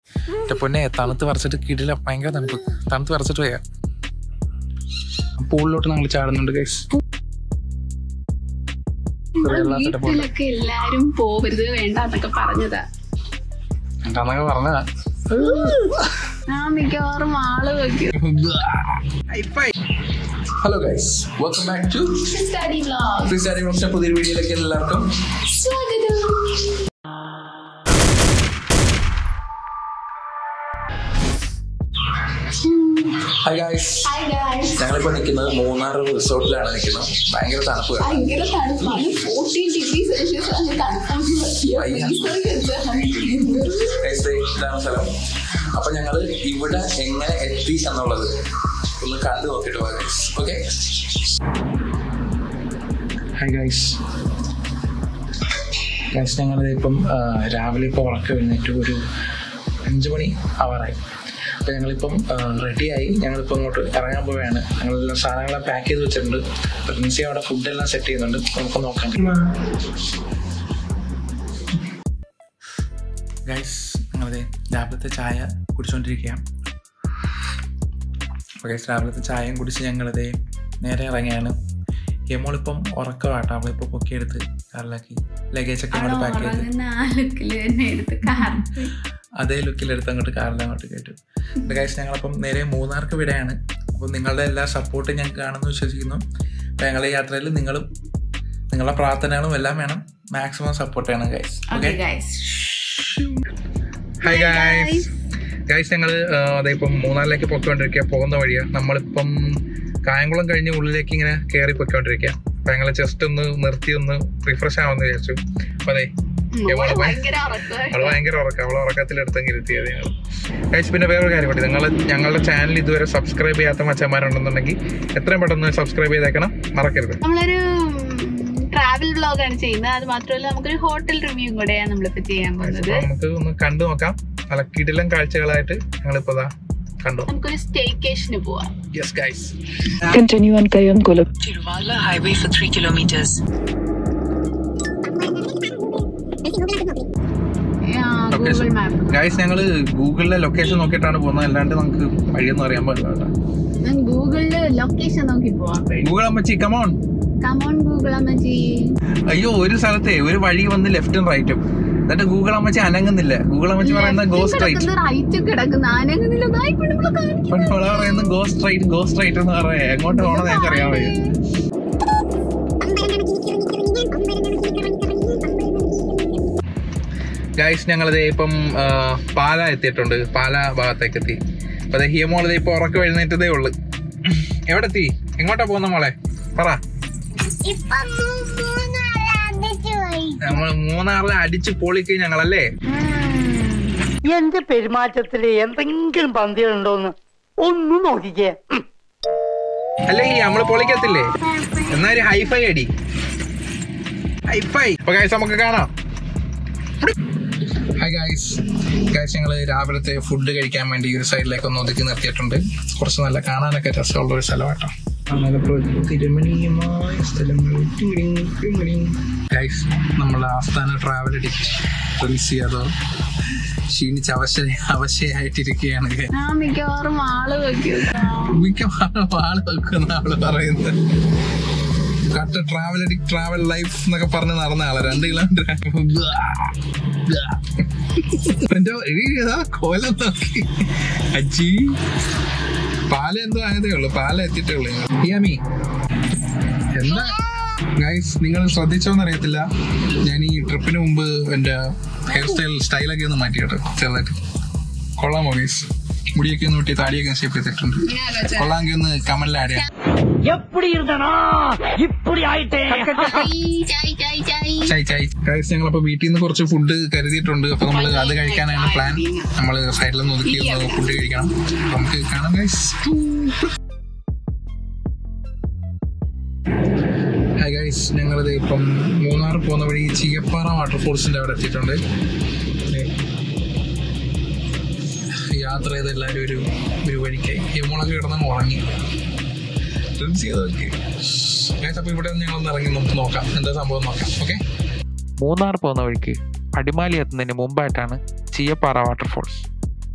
എന്റെ പൊന്നെ തണുത്ത് വരച്ചിട്ട് കിടില ഭയങ്കര തണുപ്പ് തണുത്ത് വരച്ചിട്ട് പോയാ പൂളിലോട്ട് ഞങ്ങൾ ചാടുന്നുണ്ട് ഗൈസ് വീട്ടിലൊക്കെ എല്ലാരും പോവരുത് വേണ്ട എന്നൊക്കെ പറഞ്ഞതാ എന്താന്നൊക്കെ പറഞ്ഞതാ ഞാൻ മിക്കവാറും ആള് വെക്കും hello guys welcome back to study vlog free study ബ്ലോഗ്സിന്റെ പുതിയൊരു വീഡിയോയിലേക്ക് എല്ലാവർക്കും സ്വാഗതം ഹായ് ഗൈസ് ഹായ് ഗായ്സ് ഞങ്ങളിപ്പോ നിൽക്കുന്നത് മൂന്നാർ റിസോർട്ടിലാണ് നിൽക്കുന്നത് ഭയങ്കര തണുപ്പ് കാരണം. ഭയങ്കര തണുപ്പാണ് ഫോർട്ടീൻ ഡിഗ്രി സെൽഷ്യസ് ആണ് അയ്യ. Guys, ദേ ഇതാണ് സ്ഥലം അപ്പൊ ഞങ്ങള് ഇവിടെ എങ്ങനെ എത്തി എന്നുള്ളത് ഒന്ന് കണ്ടു നോക്കിട്ട് പോകാം guys okay hi guys guys ഞങ്ങളിത് ഇപ്പം ആ, രാവിലെ ഇപ്പോൾ ഉറക്കം എഴുന്നേറ്റ് ഒരു അഞ്ച് മണി ആവാറായി അപ്പോൾ ഞങ്ങളിപ്പം റെഡിയായി ഞങ്ങളിപ്പോൾ ഇങ്ങോട്ട് ഇറങ്ങാൻ പോവുകയാണ് ഞങ്ങളെല്ലാം സാധനങ്ങളെല്ലാം പാക്ക് ചെയ്ത് വെച്ചിട്ടുണ്ട് പ്രിൻസി അവിടെ ഫുഡെല്ലാം സെറ്റ് ചെയ്യുന്നുണ്ട് നമുക്ക് നോക്കാം ഗൈസ് ഞങ്ങളത് രാവിലത്തെ ചായ കുടിച്ചുകൊണ്ടിരിക്കുകയാണ് അപ്പോൾ ഗൈസ് രാവിലത്തെ ചായയും കുടിച്ച് ഞങ്ങളത് നേരെ ഇറങ്ങിയാണ് യമോളിപ്പം ഉറക്കമാട്ടോ അവളിപ്പോൾ പൊക്കിയെടുത്ത് കാറിലാക്കി ലഗേജ് ഒക്കെ അങ്ങോട്ട് പാക്ക് ചെയ്ത് നാലുക്കില് തന്നെ എടുത്ത് കാർ അതേ ലുക്കിലെടുത്ത് അങ്ങോട്ട് കാറിൽ അങ്ങോട്ട് കേട്ടു എൻ്റെ ഗൈസ് ഞങ്ങളപ്പം നേരെ മൂന്നാർക്ക് വിടെയാണ് അപ്പം നിങ്ങളുടെ എല്ലാ സപ്പോർട്ടും ഞങ്ങൾക്ക് കാണുമെന്ന് വിശ്വസിക്കുന്നു അപ്പം ഞങ്ങളുടെ യാത്രയിൽ നിങ്ങളും നിങ്ങളുടെ പ്രാർത്ഥനകളും എല്ലാം വേണം മാക്സിമം സപ്പോർട്ട് ചെയ്യണം guys okay guys hi guys guys ഞങ്ങൾ അതെ ഇപ്പം മൂന്നാറിലേക്ക് പൊയ്ക്കൊണ്ടിരിക്കുക പോകുന്ന വഴിയാ നമ്മളിപ്പം കായംകുളം കഴിഞ്ഞ് ഉള്ളിലേക്ക് ഇങ്ങനെ കയറി പൊയ്ക്കൊണ്ടിരിക്കുക അപ്പൊ ഞങ്ങൾ ജസ്റ്റ് ഒന്ന് നിർത്തി ഒന്ന് റിഫ്രഷ് ആവാന്ന് വിചാരിച്ചു അപ്പൊ അതെ യമോള് ഭയ- ഭയങ്കര ഉറക്കമായി അവള് ഭയങ്കര ഉറക്കം അവളെ ഉറക്കത്തിലെടുത്തെങ്കിൽ ഇരുത്തിയത് ഞങ്ങൾ ഗൈസ് പിന്നെ വേറൊരു കാര്യം കൂടി നിങ്ങൾ ഞങ്ങളുടെ ചാനൽ ഇതുവരെ സബ്സ്ക്രൈബ് ചെയ്യാത്ത മച്ചന്മാരുണ്ടെന്നുണ്ടെങ്കിൽ എത്രയും പെട്ടെന്ന് സബ്സ്ക്രൈബ് ചെയ്തേക്കണം മറക്കരുത് നമ്മളൊരു ട്രാവൽ വ്ലോഗാണ് ചെയ്യുന്നത് അത് മാത്രമല്ല നമുക്കൊരു ഹോട്ടൽ റിവ്യൂ കൂടെയാണ് നമ്മളിപ്പോ ചെയ്യാൻ പോകുന്നത് അപ്പൊ നമുക്ക് ഒന്ന് കണ്ടു നോക്കാം നല്ല കിടിലം കാഴ്ചകളായിട്ട് ഞങ്ങളിപ്പോ ദാ കണ്ടു നമുക്കൊരു സ്റ്റേക്കേഷന് പോവാം yes guys Continue on Kayankulam. Tirumala Highway for 3 kilometers. Google map guys ഞങ്ങള് ഗൂഗിളിലെ ലൊക്കേഷൻ നോക്കിയിട്ടാണ് പോകുന്നത് അല്ലാണ്ട് നമുക്ക് വഴിയൊന്നും അറിയാൻ പാടില്ല കേട്ടോ. ഞാൻ ഗൂഗിളില് ലൊക്കേഷൻ നോക്കി പോവാം ഗൂഗിൾ അമ്മച്ചി കമോൺ കമോൺ ഗൂഗിൾ അമ്മച്ചി അയ്യോ ഒരു സ്ഥലത്തെ ഒരു വഴി വന്ന് ലെഫ്റ്റും റൈറ്റും എന്നിട്ട് ഗൂഗിൾ അമ്മച്ചി അനങ്ങുന്നില്ല ഗൂഗിൾ അമ്മച്ചി പറയുന്ന ഗോ സ്ട്രൈറ്റ് റൈറ്റ് കിടക്കുന്ന ആനങ്ങുന്നില്ല ദാ ഇപ്പൊ നമ്മള് കാണിക്കും. പെണ്ണുള്ള പറയുന്നത് ഗോ സ്ട്രൈറ്റ് ഗോ സ്ട്രൈറ്റ് എന്ന് പറയാ എങ്ങോട്ട് പോകണം ഞങ്ങൾക്ക് അറിയാൻ വയ്യ ഗൈസ് ഞങ്ങളിത് ഇപ്പം ആ, പാല എത്തിയിട്ടുണ്ട് പാല ഭാഗത്തേക്ക് എത്തി അപ്പൊ അതെ ഹിയമോളത് ഇപ്പൊ ഉറക്കം എഴുന്നേറ്റതേ ഉള്ളു എവിടെ എത്തി എങ്ങോട്ടാ പോകുന്ന മോളെ പറ നമ്മൾ മൂന്നാറിൽ അടിച്ച് പൊളിക്ക് ഞങ്ങളല്ലേ എന്റെ പെരുമാറ്റത്തില് എന്തെങ്കിലും പന്തികളുണ്ടോന്ന് ഒന്ന് നോക്കിക്കേ ഉം. അല്ലെങ്കിൽ നമ്മള് പൊളിക്കത്തില്ലേ എന്നാ ഒരു ഹൈഫൈ അടി ഹൈഫൈ അപ്പൊ ഗൈസ് നമുക്ക് കാണാം ഹായ് ഗൈസ് ഗൈസ് ഞങ്ങൾ രാവിലത്തെ ഫുഡ് കഴിക്കാൻ വേണ്ടി ഈ ഒരു സൈഡിലേക്ക് ഒന്ന് ഒതുക്കി നിർത്തിയിട്ടുണ്ട് കുറച്ച് നല്ല കാണാനൊക്കെ രസമുള്ള ഒരു സ്ഥലമാട്ടോ ഗൈസ് നമ്മളെ ആസ്ഥാന ട്രാവൽ അഡിക്റ്റ് പ്രിൻസി അതോ ക്ഷീണിച്ച് അവശ അവശയായിട്ടിരിക്കുകയാണ് guys. ഞാൻ മിക്കവാറും ആള് വെക്കും മിക്കവാറും ആള് വെക്കുന്ന അവള് പറയുന്നത് കട്ട ട്രാവൽ അഡിക്ട് ട്രാവൽ ലൈഫ് എന്നൊക്കെ പറഞ്ഞ് നടന്ന ആളാ രണ്ട് കിലോമീറ്റർ എന്റെ എടീ, ഇതാ കോലം നോക്കി അജി പാല എന്തോ ആയതേ ഉള്ളു പാല എത്തിയിട്ടേ ഉള്ളു ഹിയാമി എന്താ ഗൈസ് നിങ്ങൾ ശ്രദ്ധിച്ചോന്ന് അറിയത്തില്ല ഞാൻ ഈ ട്രിപ്പിന് മുമ്പ് എന്റെ ഹെയർ സ്റ്റൈൽ സ്റ്റൈലൊക്കെ ഒന്ന് മാറ്റി കേട്ടോ ചെറുതായിട്ട് കൊള്ളാമോ ഗൈസ് മുടിയൊക്കെ ഒന്ന് വെട്ടി താടിയൊക്കെ ഷേപ്പ് ചെയ്തിട്ടുണ്ട് കൊള്ളാമെങ്കിൽ ഒന്ന് കമലിൽ ആഡ് ചെയ്യാം എപ്പടി ഇരുന്നണോ ഇപ്പടി ആയിട്ടേ ചായ് ചായ് ഗൈസ് ഞങ്ങളപ്പോ വീട്ടിൽ നിന്ന് കുറച്ച് ഫുഡ് കരുതിയിട്ടുണ്ട് അപ്പൊ നമ്മൾ അത് കഴിക്കാനാണ് പ്ലാൻ നമ്മൾ സൈഡിൽ നിന്ന് ഒതുക്കി ഒന്ന് ഫുഡ് കഴിക്കണം അപ്പൊ നമുക്ക് കാണാം ഗൈസ് ഹായ് ഗൈസ് ഞങ്ങളിത് ഇപ്പം മൂന്നാർ പോകുന്ന വഴി ചീയപ്പാറ വാട്ടർഫോൾസിന്റെ അവിടെ എത്തിയിട്ടുണ്ട് ദേ. യാത്ര ചെയ്ത് എല്ലാവരും ഒരു ഒരു വഴിക്കായി യമോളൊക്കെ കിടന്ന് ഉറങ്ങി ഡ്രിങ്ക്സ് ചെയ്തൊക്കെ ഗൈസ് അപ്പൊ ഇവിടെ ഞങ്ങളൊന്ന് ഇറങ്ങി നമുക്ക് നോക്കാം എന്താ സംഭവം നോക്കാം ഓക്കെ മൂന്നാർ പോകുന്ന വഴിക്ക് അടിമാലി എത്തുന്നതിന് മുമ്പായിട്ടാണ് ചീയപ്പാറ വാട്ടർഫോൾസ്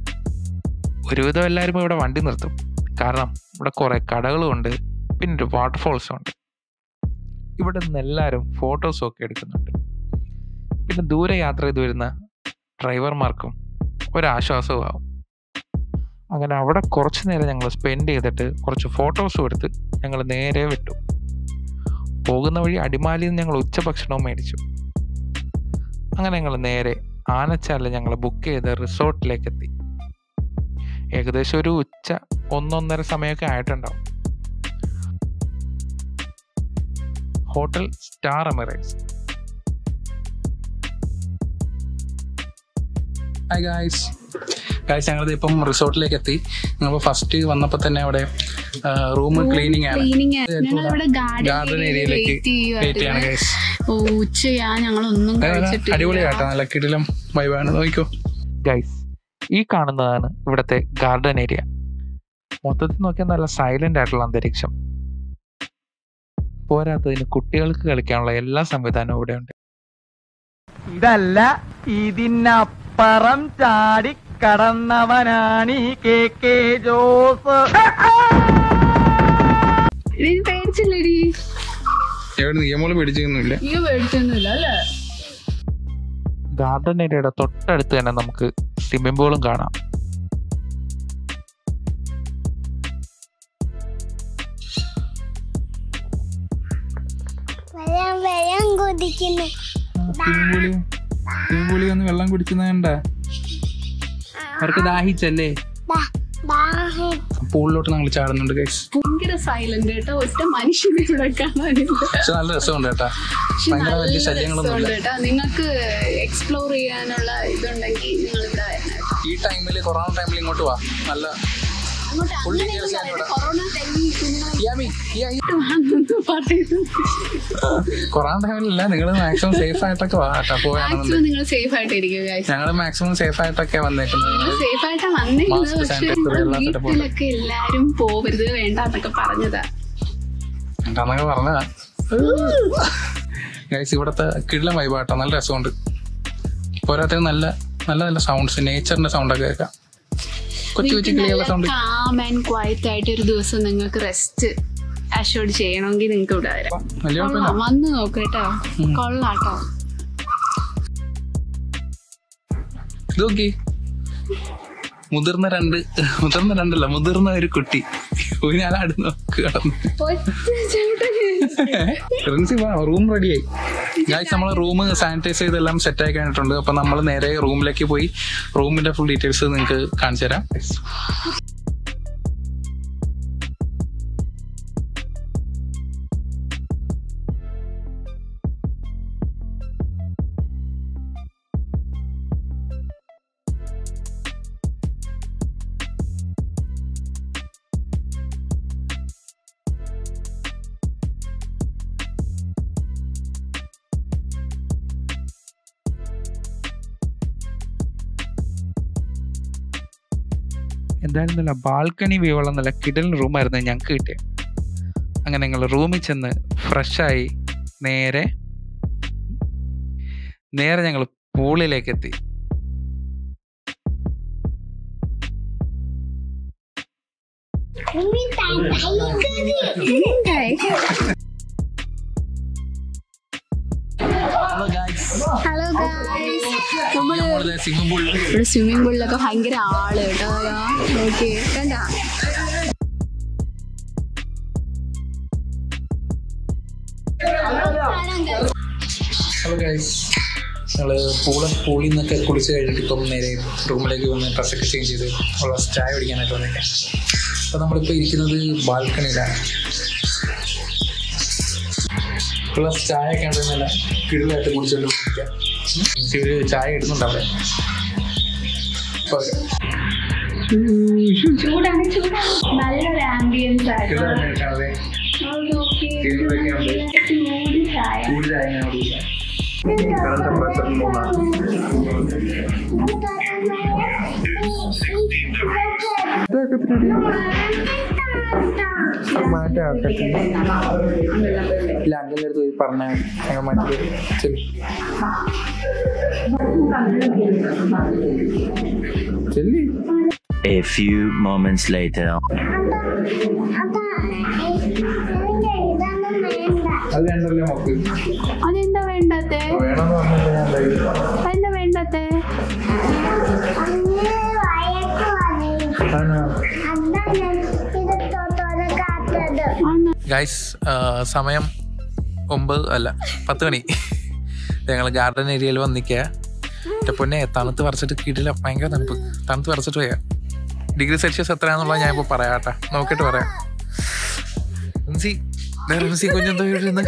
ഒരുവിധം എല്ലാവരും ഇവിടെ വണ്ടി നിർത്തും കാരണം ഇവിടെ കുറേ കടകളുമുണ്ട് പിന്നെ ഒരു വാട്ടർഫോൾസും ഉണ്ട് ഇവിടെ നിന്ന് എല്ലാവരും ഫോട്ടോസും ഒക്കെ എടുക്കുന്നുണ്ട് പിന്നെ ദൂരെ യാത്ര ചെയ്ത് വരുന്ന ഡ്രൈവർമാർക്കും ഒരാശ്വാസവും ആവും അങ്ങനെ അവിടെ കുറച്ച് നേരം ഞങ്ങൾ സ്പെൻഡ് ചെയ്തിട്ട് കുറച്ച് ഫോട്ടോസും എടുത്ത് ഞങ്ങൾ നേരെ വിട്ടു പോകുന്ന വഴി അടിമാലിയിൽ നിന്ന് ഞങ്ങൾ ഉച്ചഭക്ഷണവും മേടിച്ചു അങ്ങനെ ഞങ്ങൾ നേരെ ആനച്ചാലിൽ ഞങ്ങൾ ബുക്ക് ചെയ്ത റിസോർട്ടിലേക്ക് എത്തി ഏകദേശം ഒരു ഉച്ച ഒന്നൊന്നര സമയമൊക്കെ ആയിട്ടുണ്ടാവും hotel star Emirates hi guys guys ഞങ്ങളിത് ഇപ്പം റിസോർട്ടിലേക്ക് എത്തി ഞങ്ങൾ ഫസ്റ്റ് വന്നപ്പോൾ തന്നെ അവിടെ റൂം ക്ലീനിങ് ആണ് ക്ലീനിങ് ഞങ്ങൾ ഇവിടെ ഗാർഡൻ ഗാർഡൻ ഏരിയയിലേക്ക് വെയിറ്റ് ചെയ്യാണ് ഗൈസ് ഓ ഉച്ചയാ ഞങ്ങളൊന്നും കഴിച്ചിട്ടില്ല അടിപൊളിയാട്ടോ നല്ല കിടിലം വൈബാണ് നോക്കിക്കോ ഗൈസ് ഈ കാണുന്നതാണ് ഇവിടുത്തെ ഗാർഡൻ ഏരിയ മൊത്തത്തിൽ നോക്കിയാൽ നല്ല സൈലന്റ് ആയിട്ടുള്ള അന്തരീക്ഷം പോരാത്തതിന് കുട്ടികൾക്ക് കളിക്കാനുള്ള എല്ലാ സംവിധാനവും ഇവിടെ ഉണ്ട് ഇതല്ല ഇതിനപ്പുറം ചാടി കടന്നവനാണ് ഈ കെ കെ ജോസ് നീ പേടിച്ചില്ലടി എവിടെ നിയമങ്ങൾ പിടിച്ചൊന്നുമില്ല ഈ പേടിച്ചൊന്നുമില്ല അല്ലേ ഗാർഡൻ ഏരിയയുടെ തൊട്ടടുത്ത് തന്നെ നമുക്ക് സ്വിമ്മിംഗ് പൂളും കാണാം വെള്ളം വെള്ളം കുടിക്കുന്നു സ്വിമ്മിംഗ് പൂളി സ്വിമ്മിംഗ് പൂളി ഒന്ന് വെള്ളം കുടിക്കുന്നത് കണ്ട അവർക്ക് ദാഹിച്ചല്ലേ പൂളിലോട്ട് ഞങ്ങൾ ചാടുന്നുണ്ട് ഗൈസ് ഭയങ്കര സൈലന്റ് കേട്ടോ ഒറ്റ മനുഷ്യനെ ഇവിടെ കാണാനില്ല പക്ഷെ നല്ല രസമുണ്ട് കേട്ടാ പക്ഷെ ഭയങ്കര നല്ല വലിയ ശല്യങ്ങളൊന്നും രസമുണ്ട് ഇല്ല കേട്ടോ നിങ്ങൾക്ക് എക്സ്പ്ലോർ ചെയ്യാനുള്ള ഇതുണ്ടെങ്കിൽ നിങ്ങൾ ഇവിടെ വരണം കേട്ടോ. ഈ ടൈമിൽ കൊറോണ ടൈമിൽ ഇങ്ങോട്ട് വാ നല്ല അങ്ങോട്ട് Full അങ്ങനെ details ഞാൻ ഇവിടെ. കൊറോണ ടൈമിൽ കുഞ്ഞുങ്ങളെ യാമി, യാ, ഈ വന്നെന്ന് പറയുന്നു കൊറോണ ടൈമിലല്ല നിങ്ങൾ മാക്സിമം സേഫ് ആയിട്ടൊക്കെ വാ കേട്ടോ പോയാണെന്നുണ്ട് മാക്സിമം നിങ്ങൾ സേഫ് ആയിട്ട് ഇരിക്കുക guys. ഞങ്ങൾ മാക്സിമം സേഫ് ആയിട്ടൊക്കെ വന്നേക്കുന്നത് നിങ്ങൾ സേഫ് ആയിട്ടാ വന്നേക്കുന്നത് Mask, പക്ഷെ sanitizer നമ്മുടെ എല്ലാം setup ഉണ്ട്. വീട്ടിലൊക്കെ എല്ലാരും പോവരുത് വേണ്ട എന്നൊക്കെ പറഞ്ഞതാ എന്താന്നൊക്കെ പറഞ്ഞതാ ഗൈസ് ഇവിടുത്തെ കിടിലം വൈബാട്ടോ നല്ല രസമുണ്ട് പോരാത്തത് നല്ല നല്ല നല്ല സൗണ്ട്സ് നേച്ചറിന്റെ സൗണ്ടൊക്കെ കേൾക്കാം കൊച്ചു കൊച്ചു കിളികളുടെ സൗണ്ട് കാം ആൻഡ് ക്വയറ്റ് ആയിട്ട് ഒരു ദിവസം നിങ്ങൾക്ക് റെസ്റ്റ് അഷോർഡ് ചെയ്യണമെങ്കിൽ നിങ്ങൾക്ക് ഇവിടെ വരാം വലിയ കുഴപ്പമില്ല കൊള്ളാം വന്ന് നോക്ക് കേട്ടോ കൊള്ളാട്ടോ ഇത് നോക്കി മുതിർന്ന രണ്ട് മുതിർന്ന രണ്ടല്ല മുതിർന്ന ഒരു കുട്ടി ഊഞ്ഞാലാട് നോക്ക് കിടന്നു റിൻസി വാ റൂം റെഡിയായി ഗായ്സ് നമ്മൾ റൂം സാനിറ്റൈസ് ചെയ്തെല്ലാം സെറ്റ് ആയി കഴിഞ്ഞിട്ടുണ്ട് അപ്പൊ നമ്മൾ നേരെ റൂമിലേക്ക് പോയി റൂമിന്റെ ഫുൾ ഡീറ്റെയിൽസ് നിങ്ങൾക്ക് കാണിച്ചു തരാം എന്തായാലും നല്ല ബാൽക്കണി വ്യൂ ഉള്ള നല്ല കിടൽ റൂമായിരുന്നു ഞങ്ങൾക്ക് കിട്ടിയത് അങ്ങനെ ഞങ്ങൾ റൂമിൽ ചെന്ന് ഫ്രഷായി നേരെ നേരെ ഞങ്ങൾ പൂളിലേക്ക് എത്തി ഹലോ നമ്മള് സ്വിമ്മിംഗ് പൂളിൽ ഇവിടെ സ്വിമ്മിംഗ് പൂളിലൊക്കെ ഭയങ്കര ആള് കേട്ടോ ഓക്കെ കണ്ട ഹലോ ഗൈസ് ഞങ്ങൾ പൂള പൂളിൽ നിന്നൊക്കെ കുളിച്ച് കഴിഞ്ഞിട്ട് ഇപ്പം നേരെ റൂമിലേക്ക് വന്ന് ഡ്രസ്സൊക്കെ ചേഞ്ച് ചെയ്ത് ഉള്ള ചായ പിടിക്കാനായിട്ട് വന്നേക്കാം അപ്പോൾ നമ്മളിപ്പോൾ ഇരിക്കുന്നത് ബാൽക്കണിയിലാണ് പ്ലസ് ചായ ഒക്കെ ഉണ്ടെങ്കിൽ നല്ല കിഴിലായിട്ട് കുടിച്ചുകൊണ്ട് കുടിക്കാം ഒരു ചായ ഇടുന്നുണ്ട് അവിടെ അപ്പോൾ ചൂടാണ് ചൂടാണ് നല്ലൊരു ആംബിയൻസ് ആയിട്ട് കിഴിലായിട്ട് അതെ കിഴിലൊക്കെ ഉണ്ട് ചൂട് ചായ ചൂട് ചായ ഞാൻ കുടിക്കാം കറണ്ട് ടെമ്പറേച്ചർ മൂന്നാണ് മാറ്റാം ഇല്ല അങ്ങനെ അടുത്ത് പോയി പറഞ്ഞാൽ ഞങ്ങൾ മാറ്റി ചെല്ലി ചെല്ലി A few moments later. അത് വേണ്ടല്ലേ മോക്ക് അതെന്താ വേണ്ടത്തെ വേണമെന്ന് പറഞ്ഞില്ല ഞാൻ ഉണ്ടാക്കി. അതെന്താ വേണ്ടത്തെ ആണോ? ആണോ ഗൈസ് സമയം ഒമ്പത് അല്ല പത്ത് മണി ഞങ്ങൾ ഗാർഡൻ ഏരിയയിൽ വന്നിക്കുക എൻ്റെ പൊന്നെ തണുത്ത് വരച്ചിട്ട് കിടില ഭയങ്കര തണുപ്പ് തണുത്ത് വരച്ചിട്ട് പോയാ ഡിഗ്രി സെൽഷ്യസ് എത്രയാണെന്നുള്ളത് ഞാൻ ഇപ്പോൾ പറയാം കേട്ടാ നോക്കിയിട്ട് പറയാം റിൻസി ദേ റിൻസി കുഞ്ഞെന്തോ ഇരുന്ന്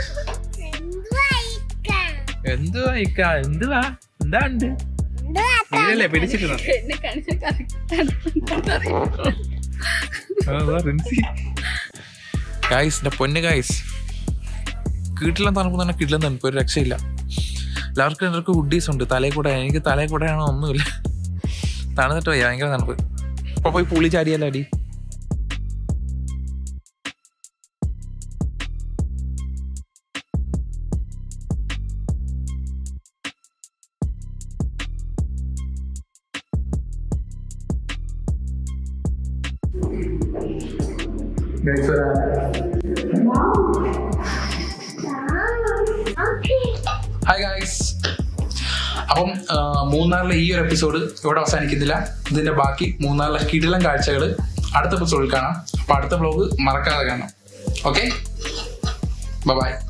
എന്തുവാ ഇക്ക എന്തുവാ എന്താ ഉണ്ട് നീരല്ലേ പിടിച്ചിരുന്നത് എന്നെ കാണിച്ച കറക്റ്റ് റിൻസി ഗൈസ് എൻ്റെ പൊന്ന് ഗൈസ് കീട്ടിലും തണുപ്പ് തന്നെ കിട്ടിലും തണുപ്പ് ഒരു രക്ഷയില്ല എല്ലാവർക്കും എല്ലാവർക്കും ഹുഡീസ് ഉണ്ട് തലയിൽ കൂടെ എനിക്ക് തലയിൽ കൂടെ ആണോ ഒന്നുമില്ല തണുത്തിട്ട് പോയി ഭയങ്കര തണുപ്പ് അപ്പൊ പോയി പുളി ചാടിയല്ലോ അടി ഹായ് ഗായ്സ് അപ്പം ആ, മൂന്നാറിലെ ഈ ഒരു എപ്പിസോഡ് ഇവിടെ അവസാനിക്കുന്നില്ല ഇതിന്റെ ബാക്കി മൂന്നാറിലെ കിടിലം കാഴ്ചകൾ അടുത്ത എപ്പിസോഡിൽ കാണാം അപ്പൊ അടുത്ത ബ്ലോഗ് മറക്കാതെ കാണാം ഓക്കെ ബൈ